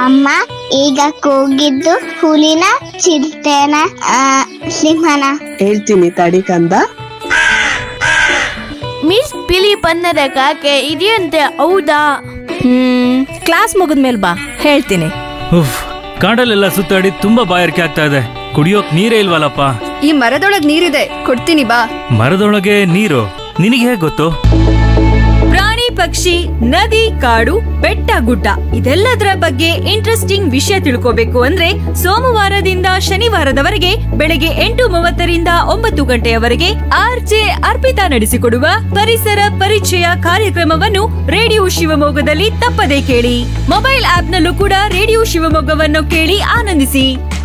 ಅಮ್ಮ ಈಗ ಕೂಗಿದ್ದು ಹುಲಿನ ಚಿರತೆನ ಆ, ಸಿಂಹನ ಹೇಳ್ತೀನಿ ತಡಿ ಕಂದ ಮಿಸ್ ಬಿಳಿ ಬಣ್ಣದ ಕಾಗೆ ಇದೆಯಂತೆ ಹೌದಾ ಹ್ಮ್ ಕ್ಲಾಸ್ ಮುಗಿದ್ಮೇಲೆ ಬಾ ಹೇಳ್ತೀನಿ ಉಫ್ ಕಾಡಲ್ಲೆಲ್ಲ ಸುತ್ತಾಡಿ ತುಂಬಾ ಬಾಯಾರಿಕೆ ಆಗ್ತಾ ಇದೆ ಕುಡಿಯೋಕ್ ನೀರೇ ಇಲ್ವಲ್ಲಪ್ಪ ಈ ಮರದೊಳಗ್ ನೀರಿದೆ ಕೊಡ್ತೀನಿ ಬಾ ಮರದೊಳಗೆ ನೀರು ನಿನಗೆ ಹೇಗೆ ಗೊತ್ತು ಪ್ರಾಣಿ ಪಕ್ಷಿ ನದಿ ಕಾಡು ಬೆಟ್ಟ ಗುಡ್ಡ ಇದೆಲ್ಲದರ ಬಗ್ಗೆ ಇಂಟ್ರೆಸ್ಟಿಂಗ್ ವಿಷಯ ತಿಳ್ಕೋಬೇಕು ಅಂದ್ರೆ ಸೋಮವಾರದಿಂದ ಶನಿವಾರದವರೆಗೆ ಬೆಳಗ್ಗೆ ಎಂಟು ಮೂವತ್ತರಿಂದ ಒಂಬತ್ತು ಗಂಟೆಯವರೆಗೆ ಆರ್ಜೆ ಅರ್ಪಿತಾ ನಡೆಸಿಕೊಡುವ ಪರಿಸರ ಪರಿಚಯ ಕಾರ್ಯಕ್ರಮವನ್ನು ರೇಡಿಯೋ ಶಿವಮೊಗ್ಗದಲ್ಲಿ ತಪ್ಪದೇ ಕೇಳಿ ಮೊಬೈಲ್ ಆಪ್ನಲ್ಲೂ ಕೂಡ ರೇಡಿಯೋ ಶಿವಮೊಗ್ಗವನ್ನು ಕೇಳಿ ಆನಂದಿಸಿ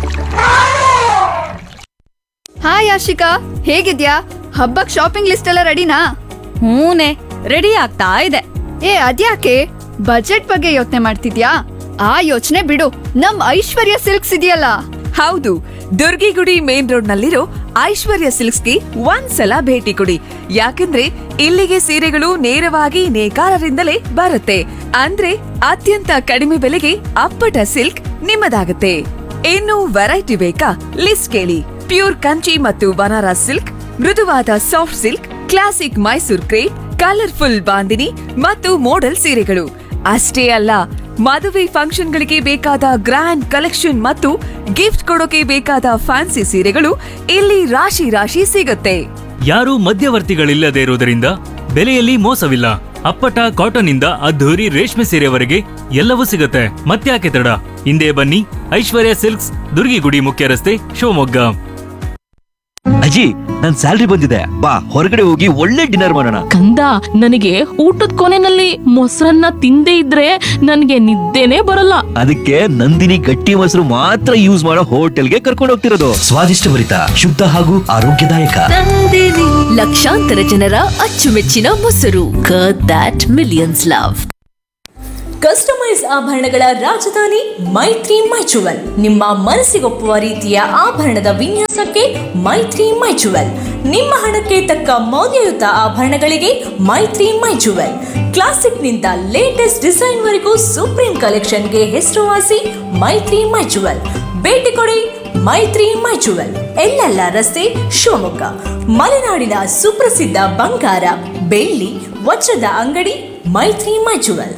ಹಾಯ್ ಆಶಿಕಾ ಹೇಗಿದ್ಯಾ ಹಬ್ಬಕ್ ಶಾಪಿಂಗ್ ಲಿಸ್ಟ್ ಎಲ್ಲ ರೆಡಿನಾ ಹೂನೆ ರೆಡಿ ಆಗ್ತಾ ಇದೆ ಏ ಅದ್ಯಾಕೆ ಬಜೆಟ್ ಬಗ್ಗೆ ಯೋಚನೆ ಮಾಡ್ತಿದ್ಯಾ ಆ ಯೋಚನೆ ಬಿಡು ನಮ್ ಐಶ್ವರ್ಯ ಸಿಲ್ಕ್ಸ್ ಇದೆಯಲ್ಲ ಹೌದು ದುರ್ಗಿಗುಡಿ ಮೇನ್ ರೋಡ್ ನಲ್ಲಿರೋ ಐಶ್ವರ್ಯ ಸಿಲ್ಕ್ಸ್ಗೆ ಒಂದ್ಸಲ ಭೇಟಿ ಕೊಡಿ ಯಾಕಂದ್ರೆ ಇಲ್ಲಿಗೆ ಸೀರೆಗಳು ನೇರವಾಗಿ ನೇಕಾರರಿಂದಲೇ ಬರುತ್ತೆ ಅಂದ್ರೆ ಅತ್ಯಂತ ಕಡಿಮೆ ಬೆಲೆಗೆ ಅಪ್ಪಟ ಸಿಲ್ಕ್ ನಿಮ್ಮದಾಗುತ್ತೆ ಇನ್ನು ವೆರೈಟಿ ಬೇಕಾ ಲಿಸ್ಟ್ ಕೇಳಿ ಪ್ಯೂರ್ ಕಂಚಿ ಮತ್ತು ಬನಾರಸ್ ಸಿಲ್ಕ್ ಮೃದುವಾದ soft silk classic Mysore crepe colourful bandhani ಮತ್ತು ಮೋಡಲ್ ಸೀರೆಗಳು ಅಷ್ಟೇ ಅಲ್ಲ ಮದುವೆ ಫಂಕ್ಷನ್ಗಳಿಗೆ ಬೇಕಾದ ಗ್ರ್ಯಾಂಡ್ ಕಲೆಕ್ಷನ್ ಮತ್ತು ಗಿಫ್ಟ್ ಕೊಡೋಕೆ ಬೇಕಾದ ಫ್ಯಾನ್ಸಿ ಸೀರೆಗಳು ಇಲ್ಲಿ ರಾಶಿ ರಾಶಿ ಸಿಗುತ್ತೆ ಯಾರೂ ಮಧ್ಯವರ್ತಿಗಳಿಲ್ಲದೆ ಇರುವುದರಿಂದ ಬೆಲೆಯಲ್ಲಿ ಮೋಸವಿಲ್ಲ ಅಪ್ಪಟ ಕಾಟನ್ ಇಂದ ಅದ್ಧೂರಿ ರೇಷ್ಮೆ ಸೀರೆವರೆಗೆ ಎಲ್ಲವೂ ಸಿಗುತ್ತೆ ಮತ್ತ್ಯಾಕೆ ತಡ ಹಿಂದೆ ಬನ್ನಿ ಐಶ್ವರ್ಯ ಸಿಲ್ಕ್ಸ್ ದುರ್ಗಿಗುಡಿ ಮುಖ್ಯ ರಸ್ತೆ ಶಿವಮೊಗ್ಗ ಅಜ್ಜಿ ನನ್ ಸ್ಯಾಲ್ರಿ ಬಂದಿದೆ ಬಾ ಹೊರಗಡೆ ಹೋಗಿ ಒಳ್ಳೆ ಡಿನ್ನರ್ ಮಾಡೋಣ ಕಂದ ನನಗೆ ಊಟದ ಕೊನೆನಲ್ಲಿ ಮೊಸರನ್ನ ತಿಂದೇ ಇದ್ರೆ ನನಗೆ ನಿದ್ದೆನೆ ಬರಲ್ಲ ಅದಕ್ಕೆ ನಂದಿನಿ ಗಟ್ಟಿ ಮೊಸರು ಮಾತ್ರ ಯೂಸ್ ಮಾಡೋ ಹೋಟೆಲ್ಗೆ ಕರ್ಕೊಂಡು ಹೋಗ್ತಿರೋದು ಸ್ವಾದಿಷ್ಟಭರಿತ ಶುದ್ಧ ಹಾಗೂ ಆರೋಗ್ಯದಾಯಕ ಲಕ್ಷಾಂತರ ಜನರ ಅಚ್ಚುಮೆಚ್ಚಿನ ಮೊಸರು ದಟ್ ಮಿಲಿಯನ್ಸ್ ಲವ್ ಕಸ್ಟಮೈಸ್ ಆಭರಣಗಳ ರಾಜಧಾನಿ ಮೈತ್ರಿ ಮೈಚುವಲ್ ನಿಮ್ಮ ಮನಸ್ಸಿಗೊಪ್ಪುವ ರೀತಿಯ ಆಭರಣದ ವಿನ್ಯಾಸಕ್ಕೆ ಮೈತ್ರಿ ಮೈಚುವಲ್ ನಿಮ್ಮ ಹಣಕ್ಕೆ ತಕ್ಕ ಮೌಲ್ಯಯುತ ಆಭರಣಗಳಿಗೆ ಮೈತ್ರಿ ಮೈಚುವಲ್ ಕ್ಲಾಸಿಕ್ನಿಂದ ಲೇಟೆಸ್ಟ್ ಡಿಸೈನ್ವರೆಗೂ ಸುಪ್ರೀಂ ಕಲೆಕ್ಷನ್ಗೆ ಹೆಸರುವಾಸಿ ಮೈತ್ರಿ ಮೈಚುವಲ್ ಭೇಟಿ ಕೊಡಿ ಮೈತ್ರಿ ಮೈಚುವಲ್ ಎಲ್ಲೆಲ್ಲ ರಸ್ತೆ ಶಿವಮೊಗ್ಗ ಮಲೆನಾಡಿನ ಸುಪ್ರಸಿದ್ಧ ಬಂಗಾರ ಬೆಳ್ಳಿ ವಜ್ರದ ಅಂಗಡಿ ಮೈತ್ರಿ ಮೈಚುವಲ್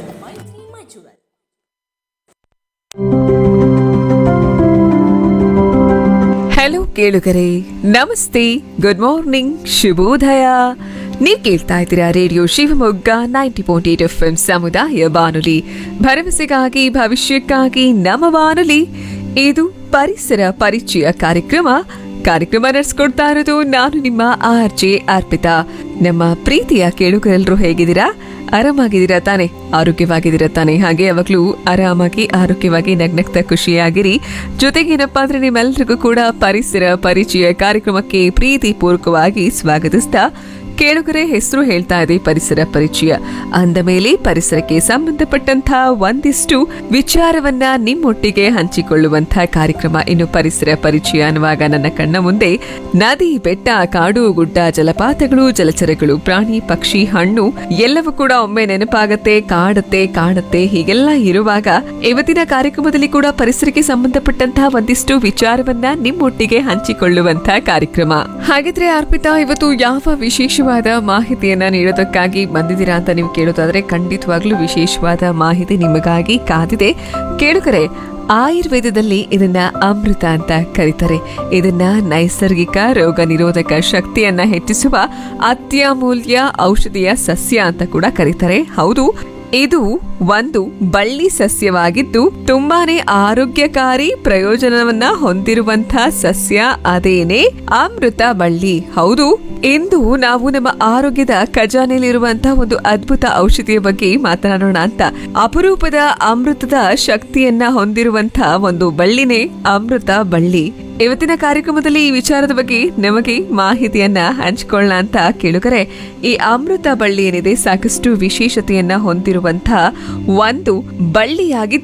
ಹಲೋ ಕೇಳುಗರೆ ನಮಸ್ತೆ ಗುಡ್ ಮಾರ್ನಿಂಗ್ ಶುಭೋದಯ ನೀವ್ ಕೇಳ್ತಾ ಇದ್ದೀರಾ radio Shivamogga ninety point eight F M ಸಮುದಾಯ ಬಾನುಲಿ ಭರವಸೆಗಾಗಿ ಭವಿಷ್ಯಕ್ಕಾಗಿ ನಮ್ಮ ಬಾನುಲಿ ಇದು ಪರಿಸರ ಪರಿಚಯ ಕಾರ್ಯಕ್ರಮ ಕಾರ್ಯಕ್ರಮ ನಡೆಸ್ಕೊಡ್ತಾ ಇರೋದು ನಾನು ನಿಮ್ಮ ಆರ್ ಜೆ ಅರ್ಪಿತಾ ನಮ್ಮ ಪ್ರೀತಿಯ ಕೇಳುಗರೆಲ್ಲರೂ ಹೇಗಿದ್ದೀರಾ ಆರಾಮಾಗಿದ್ದೀರಾ ತಾನೆ ಆರೋಗ್ಯವಾಗಿದ್ದೀರಾ ತಾನೆ ಹಾಗೆ ಯಾವಾಗಲೂ ಆರಾಮಾಗಿ ಆರೋಗ್ಯವಾಗಿ ನಗ್ನಗ್ತಾ ಖುಷಿಯಾಗಿರಿ ಜೊತೆಗೇನಪ್ಪಾ ಅಂದ್ರೆ ನಿಮ್ಮೆಲ್ಲರಿಗೂ ಕೂಡ ಪರಿಸರ ಪರಿಚಯ ಕಾರ್ಯಕ್ರಮಕ್ಕೆ ಪ್ರೀತಿ ಪೂರ್ವಕವಾಗಿ ಸ್ವಾಗತಿಸ್ತಾ ಕೇಳುಗರೆ ಹೆಸರು ಹೇಳ್ತಾ ಇದೆ ಪರಿಸರ ಪರಿಚಯ ಅಂದ ಮೇಲೆ ಪರಿಸರಕ್ಕೆ ಸಂಬಂಧಪಟ್ಟಂತಹ ಒಂದಿಷ್ಟು ವಿಚಾರವನ್ನ ನಿಮ್ಮೊಟ್ಟಿಗೆ ಹಂಚಿಕೊಳ್ಳುವಂತಹ ಕಾರ್ಯಕ್ರಮ ಇನ್ನು ಪರಿಸರ ಪರಿಚಯ ಅನ್ನುವಾಗ ನನ್ನ ಕಣ್ಣ ಮುಂದೆ ನದಿ ಬೆಟ್ಟ ಕಾಡು ಗುಡ್ಡ ಜಲಪಾತಗಳು ಜಲಚರಗಳು ಪ್ರಾಣಿ ಪಕ್ಷಿ ಹಣ್ಣು ಎಲ್ಲವೂ ಕೂಡ ಒಮ್ಮೆ ನೆನಪಾಗತ್ತೆ ಕಾಡತ್ತೆ ಕಾಣತ್ತೆ ಹೀಗೆಲ್ಲ ಇರುವಾಗ ಇವತ್ತಿನ ಕಾರ್ಯಕ್ರಮದಲ್ಲಿ ಕೂಡ ಪರಿಸರಕ್ಕೆ ಸಂಬಂಧಪಟ್ಟಂತಹ ಒಂದಿಷ್ಟು ವಿಚಾರವನ್ನ ನಿಮ್ಮೊಟ್ಟಿಗೆ ಹಂಚಿಕೊಳ್ಳುವಂತಹ ಕಾರ್ಯಕ್ರಮ ಹಾಗಿದ್ರೆ ಅರ್ಪಿತಾ ಇವತ್ತು ಯಾವ ವಿಶೇಷವಾದ ಮಾಹಿತಿಯನ್ನ ನೀಡೋದಕ್ಕಾಗಿ ಬಂದಿದ್ದೀರಾ ಅಂತ ನೀವು ಕೇಳೋದಾದ್ರೆ ಖಂಡಿತವಾಗ್ಲೂ ವಿಶೇಷವಾದ ಮಾಹಿತಿ ನಿಮಗಾಗಿ ಕಾದಿದೆ ಕೇಳುಗರೆ ಆಯುರ್ವೇದದಲ್ಲಿ ಇದನ್ನ ಅಮೃತ ಅಂತ ಕರೀತಾರೆ ಇದನ್ನ ನೈಸರ್ಗಿಕ ರೋಗ ನಿರೋಧಕ ಶಕ್ತಿಯನ್ನ ಹೆಚ್ಚಿಸುವ ಅತ್ಯಮೂಲ್ಯ ಔಷಧಿಯ ಸಸ್ಯ ಅಂತ ಕೂಡ ಕರೀತಾರೆ ಹೌದು ಇದು ಒಂದು ಬಳ್ಳಿ ಸಸ್ಯವಾಗಿದ್ದು ತುಂಬಾನೇ ಆರೋಗ್ಯಕಾರಿ ಪ್ರಯೋಜನವನ್ನ ಹೊಂದಿರುವಂತಹ ಸಸ್ಯ ಅದೇನೆ ಅಮೃತ ಬಳ್ಳಿ ಹೌದು ಇಂದು ನಾವು ನಮ್ಮ ಆರೋಗ್ಯದ ಖಜಾನೆಯಲ್ಲಿರುವಂತಹ ಒಂದು ಅದ್ಭುತ ಔಷಧಿಯ ಬಗ್ಗೆ ಮಾತನಾಡೋಣ ಅಂತ ಅಪರೂಪದ ಅಮೃತದ ಶಕ್ತಿಯನ್ನ ಹೊಂದಿರುವಂತಹ ಒಂದು ಬಳ್ಳಿನೇ ಅಮೃತ ಬಳ್ಳಿ ಇವತ್ತಿನ ಕಾರ್ಯಕ್ರಮದಲ್ಲಿ ಈ ವಿಚಾರದ ಬಗ್ಗೆ ನಮಗೆ ಮಾಹಿತಿಯನ್ನ ಹಂಚಿಕೊಳ್ಳೋಣ ಅಂತ ಕೇಳುಗರೆ ಈ ಅಮೃತ ಬಳ್ಳಿ ಏನಿದೆ ಸಾಕಷ್ಟು ವಿಶೇಷತೆಯನ್ನ ಹೊಂದಿರುವಂತಹ ಒಂದು ಬಳ್ಳಿಯಾಗಿದ್ದು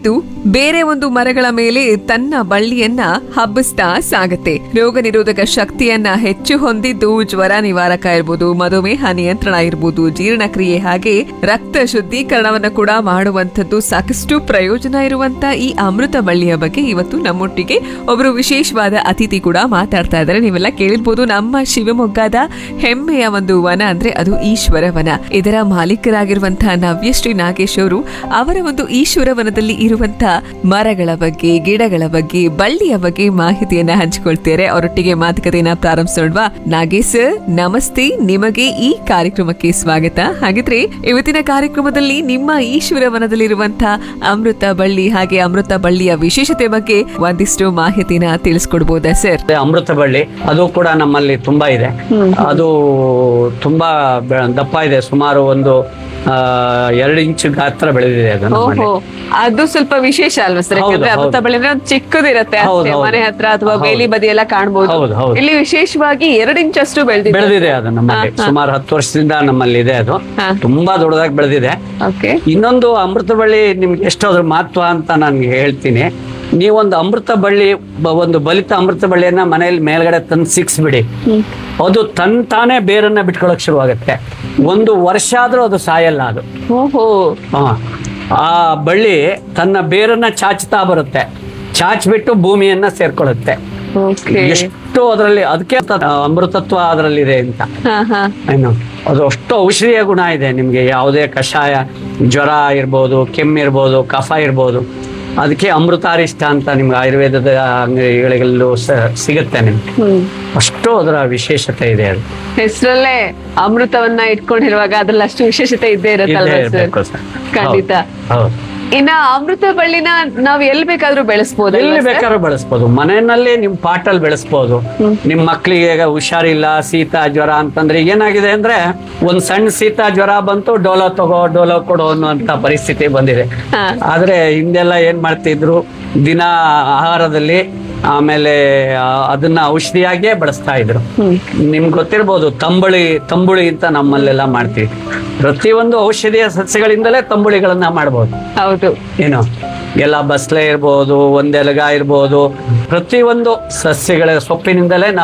ಬೇರೆ ಒಂದು ಮರಗಳ ಮೇಲೆ ತನ್ನ ಬಳ್ಳಿಯನ್ನ ಹಬ್ಬಿಸ್ತಾ ಸಾಗತ್ತೆ ರೋಗ ನಿರೋಧಕ ಶಕ್ತಿಯನ್ನ ಹೆಚ್ಚು ಹೊಂದಿದ್ದು ಜ್ವರ ನಿವಾರಕ ಇರ್ಬೋದು ಮಧುಮೇಹ ನಿಯಂತ್ರಣ ಇರ್ಬೋದು ಜೀರ್ಣಕ್ರಿಯೆ ಹಾಗೆ ರಕ್ತ ಶುದ್ಧೀಕರಣವನ್ನ ಕೂಡ ಮಾಡುವಂತದ್ದು ಸಾಕಷ್ಟು ಪ್ರಯೋಜನ ಇರುವಂತ ಈ ಅಮೃತ ಬಳ್ಳಿಯ ಬಗ್ಗೆ ಇವತ್ತು ನಮ್ಮೊಟ್ಟಿಗೆ ಒಬ್ಬರು ವಿಶೇಷವಾದ ಅತಿಥಿ ಕೂಡ ಮಾತಾಡ್ತಾ ಇದ್ದಾರೆ ನೀವೆಲ್ಲ ಕೇಳಿರ್ಬೋದು ನಮ್ಮ ಶಿವಮೊಗ್ಗದ ಹೆಮ್ಮೆಯ ಒಂದು ವನ ಅಂದ್ರೆ ಅದು ಈಶ್ವರ ವನ ಇದರ ಮಾಲೀಕರಾಗಿರುವಂತಹ ನವ್ಯಶ್ರೀ ನಾಗೇಶ್ ಅವರು ಅವರ ಒಂದು ಈಶ್ವರ ವನದಲ್ಲಿ ಇರುವಂತಹ ಮರಗಳ ಬಗ್ಗೆ ಗಿಡಗಳ ಬಗ್ಗೆ ಬಳ್ಳಿಯ ಬಗ್ಗೆ ಮಾಹಿತಿಯನ್ನ ಹಂಚಿಕೊಳ್ತಾರೆ ಅವರೊಟ್ಟಿಗೆ ಮಾತುಕತೆಯನ್ನ ಪ್ರಾರಂಭಿಸೋಣವಾ ನಾಗೇಶ್ ಸರ್ ನಮಸ್ತೆ ನಿಮಗೆ ಈ ಕಾರ್ಯಕ್ರಮಕ್ಕೆ ಸ್ವಾಗತ ಹಾಗಿದ್ರೆ ಇವತ್ತಿನ ಕಾರ್ಯಕ್ರಮದಲ್ಲಿ ನಿಮ್ಮ ಈಶ್ವರ ವನದಲ್ಲಿರುವಂತಹ ಅಮೃತ ಬಳ್ಳಿ ಹಾಗೆ ಅಮೃತ ಬಳ್ಳಿಯ ವಿಶೇಷತೆ ಬಗ್ಗೆ ಒಂದಿಷ್ಟು ಮಾಹಿತಿನ ತಿಳಿಸ್ಕೊಡ್ಬೋದಾ ಸರ್ ಮತ್ತೆ ಅಮೃತ ಬಳ್ಳಿ ಅದು ಕೂಡ ನಮ್ಮಲ್ಲಿ ತುಂಬಾ ಇದೆ ಅದು ತುಂಬಾ ಬೆ- ದಪ್ಪ ಇದೆ ಸುಮಾರು ಒಂದು ಆ, ಎರಡು ಇಂಚು ಗಾತ್ರ ಬೆಳೆದಿದೆ ಅದು ನಮ್ಮಲ್ಲಿ ಓಹೋ ಅದು ಸ್ವಲ್ಪ ವಿಶೇಷ ಅಲ್ವಾ ಸರ್ ಹೌದು, ಯಾಕಂದ್ರೆ ಹೌದು. ಅಮೃತ ಬಳ್ಳಿ ಅಂದ್ರೆ ಒಂದು ಚಿಕ್ಕದಿರತ್ತೆ ಹೌದು, ಅಷ್ಟೇ ಹೌದು. ಮನೆ ಹತ್ರ ಅಥವಾ ಹೌದು. ಬೇಲಿ ಬದಿ ಎಲ್ಲ ಕಾಣ್ಬೋದು ಹೌದು, ಹೌದು. ಇಲ್ಲಿ ವಿಶೇಷವಾಗಿ ಎರಡು ಇಂಚಷ್ಟು ಬೆಳೆದಿದೆ ಬೆಳೆದಿದೆ ಅದು ನಮ್ಮಲ್ಲಿ ಸುಮಾರು ಹತ್ತು ವರ್ಷದಿಂದ ನಮ್ಮಲ್ಲಿ ಇದೆ ಅದು ತುಂಬಾ ದೊಡ್ಡದಾಗಿ ಬೆಳೆದಿದೆ ಓಕೆ ಇನ್ನೊಂದು ಅಮೃತ ಬಳ್ಳಿ ನಿಮ್ಗೆ ಎಷ್ಟು ಅದ್ರ ಮಹತ್ವ ಅಂತ ನಾನು ಹೇಳ್ತೀನಿ ನೀವೊಂದು ಅಮೃತ ಬಳ್ಳಿ ಬ- ಒಂದು ಬಲಿತ ಅಮೃತ ಬಳ್ಳಿಯನ್ನ ಮನೆಯಲ್ಲಿ ಮೇಲ್ಗಡೆ ತಂದು ಸಿಕ್ಸ್ಬಿಡಿ ಅದು ತನ್ ತಾನೇ ಬೇರನ್ನ ಬಿಟ್ಕೊಳಕ್ ಶುರುವಾಗುತ್ತೆ ಒಂದು ವರ್ಷ ಆದ್ರೂ ಅದು ಸಾಯಲ್ಲ ಅದು ಓಹೋ ಹಾ. ಆ ಬಳ್ಳಿ ತನ್ನ ಬೇರನ್ನ ಚಾಚ್ತಾ ಬರುತ್ತೆ ಚಾಚ್ಬಿಟ್ಟು ಭೂಮಿಯನ್ನ ಸೇರ್ಕೊಳ್ಳುತ್ತೆ ಓಕೆ ಎಷ್ಟು ಅದರಲ್ಲಿ ಅದಕ್ಕೆ ಅಮೃತತ್ವ ಅದರಲ್ಲಿದೆ ಅಂತ ಹಾ ಹಾ ಏನು ಅದು ಅಷ್ಟು ಔಷಧೀಯ ಗುಣ ಇದೆ ನಿಮ್ಗೆ ಯಾವುದೇ ಕಷಾಯ ಜ್ವರ ಇರ್ಬೋದು ಕೆಮ್ಮಿರ್ಬೋದು ಕಫ ಇರ್ಬೋದು ಅದಕ್ಕೆ ಅಮೃತಾರಿಷ್ಟ ಅಂತ ನಿಮ್ಗೆ ಆಯುರ್ವೇದದ ಅಂಗಡಿಗಳಲ್ಲೂ ಸ- ಸಿಗುತ್ತೆ ನಿಮ್ಗೆ ಅಷ್ಟು ಅದರ ವಿಶೇಷತೆ ಇದೆ ಅದು ಹೆಸರಲ್ಲೇ ಅಮೃತವನ್ನ ಇಟ್ಕೊಂಡಿರುವಾಗ ಅದ್ರಲ್ಲಿ ಅಷ್ಟು ವಿಶೇಷತೆ ಇದ್ದೇ ಇದ್ದೇ ಇರತ್ತಲ್ವಾ ಇರ್ಬೇಕು ಸರ್ ಸರ್. ಖಂಡಿತ ಹೌದು ಇನ್ನ ಅಮೃತ ಬಳ್ಳಿನ ನಾವ್ ಎಲ್ಲಿ ಬೇಕಾದ್ರೂ ಬೆಳೆಸ್ಬೋದು ಎಲ್ಲಿ ಬೇಕಾದ್ರೂ ಬೆಳೆಸ್ಬೋದು ಮನೆಯಲ್ಲಿ ನಿಮ್ ಪಾಟಲ್ಲಿ ಬೆಳೆಸ್ಬೋದು ನಿಮ್ ಮಕ್ಳಿಗೆ ಈಗ ಹುಷಾರಿಲ್ಲ ಶೀತ ಜ್ವರ ಅಂತಂದ್ರೆ ಏನಾಗಿದೆ ಅಂದ್ರೆ ಒಂದ್ ಸಣ್ಣ ಶೀತ ಜ್ವರ ಬಂತು ಡೋಲೋ ತಗೋ ಡೋಲೋ ಕೊಡು ಅನ್ನುವಂತ ಪರಿಸ್ಥಿತಿ ಬಂದಿದೆ ಆದ್ರೆ ಹಿಂದೆಲ್ಲ ಏನ್ ಮಾಡ್ತಿದ್ರು ದಿನ ಆಹಾರದಲ್ಲಿ ಆಮೇಲೆ ಆ, ಅದನ್ನ ಔಷಧಿಯಾಗಿಯೇ ಬಳಸ್ತಾ ಇದ್ರು ನಿಮ್ಗೆ ಗೊತ್ತಿರ್ಬೋದು ತಂಬುಳಿ ತಂಬುಳಿ ಅಂತ ನಮ್ಮಲ್ಲೆಲ್ಲ ಮಾಡ್ತೀವಿ ಪ್ರತಿಯೊಂದು ಔಷಧೀಯ ಸಸ್ಯಗಳಿಂದಲೇ ತಂಬುಳಿಗಳನ್ನ ಮಾಡ್ಬೋದು ಹೌದು ಏನು ಎಲ್ಲ ಬಸ್ಲೆ ಇರ್ಬೋದು ಒಂದೆಲಗ ಇರ್ಬೋದು ಪ್ರತಿಯೊಂದು ಸಸ್ಯಗಳ ಸೊಪ್ಪಿನಿಂದಲೇ ನಾವು